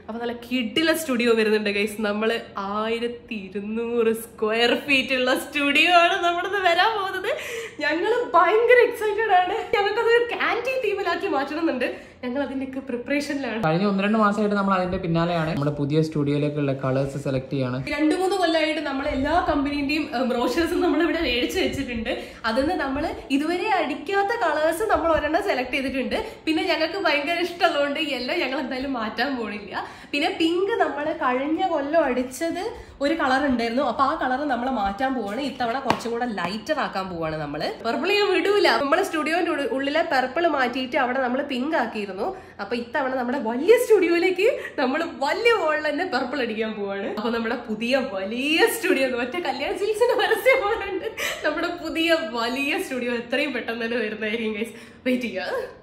അപ്പൊ നല്ല കിഡില സ്റ്റുഡിയോ വരുന്നുണ്ട് ഗൈസ് നമ്മള് ആയിരത്തി ഇരുന്നൂറ് സ്ക്വയർ ഫീറ്റ് ഉള്ള സ്റ്റുഡിയോ ആണ് നമ്മുടെ വരാൻ പോകുന്നത് ഞങ്ങൾ ഭയങ്കര എക്സൈറ്റഡ് ആണ് ഞങ്ങൾക്കത് ക്യാൻറ്റീൻ തീമിലാക്കി മാറ്റണമെന്നുണ്ട് ഞങ്ങൾ അതിന്റെയൊക്കെ പ്രിപ്പറേഷനിലാണ് കഴിഞ്ഞ ഒന്ന് രണ്ട് മാസമായിട്ട് നമ്മൾ അതിന്റെ പിന്നാലെയാണ് നമ്മുടെ പുതിയ സ്റ്റുഡിയോയിലേക്കുള്ള കളേഴ്സ് സെലക്ട് ചെയ്യാണ് രണ്ടു മൂന്ന് കൊല്ലമായിട്ട് നമ്മൾ എല്ലാ കമ്പനീന്റെയും ബ്രോഷേഴ്സും നമ്മൾ ഇവിടെ മേടിച്ച് വെച്ചിട്ടുണ്ട് അതിന്ന് നമ്മൾ ഇതുവരെ അടിക്കാത്ത കളേഴ്സ് നമ്മൾ ഒരെണ്ണം സെലക്ട് ചെയ്തിട്ടുണ്ട് പിന്നെ ഞങ്ങൾക്ക് ഭയങ്കര ഇഷ്ടമുള്ളതുകൊണ്ട് എല്ലാം ഞങ്ങൾ എന്തായാലും മാറ്റാൻ പോണില്ല പിന്നെ പിങ്ക് നമ്മൾ കഴിഞ്ഞ കൊല്ലം അടിച്ചത് ഒരു കളർ ഉണ്ടായിരുന്നു അപ്പൊ ആ കളർ നമ്മൾ മാറ്റാൻ പോവാണ് ഇത്തവണ കുറച്ചും കൂടെ ലൈറ്റർ ആക്കാൻ പോവാണ് നമ്മള് പർപ്പിൾ ഞാൻ വിടൂല നമ്മള് സ്റ്റുഡിയോന്റെ ഉള്ളിൽ- ഉള്ളിലെ പർപ്പിൾ മാറ്റിയിട്ട് അവിടെ നമ്മൾ പിങ്ക് ആക്കിയിരുന്നു അപ്പൊ ഇത്തവണ നമ്മുടെ വലിയ സ്റ്റുഡിയോയിലേക്ക് നമ്മൾ വലിയ വോളിൽ തന്നെ പർപ്പിൾ അടിക്കാൻ പോവാണ് അപ്പൊ നമ്മുടെ പുതിയ വലിയ സ്റ്റുഡിയോ മറ്റേ കല്യാണ സിൽസിന്റെ പരസ്യം പോലെ ഉണ്ട് നമ്മുടെ പുതിയ വലിയ സ്റ്റുഡിയോ എത്രയും പെട്ടെന്ന് തന്നെ വരുന്നതായിരിക്കും ഗൈസ് വെയിറ്റ് ചെയ്യുക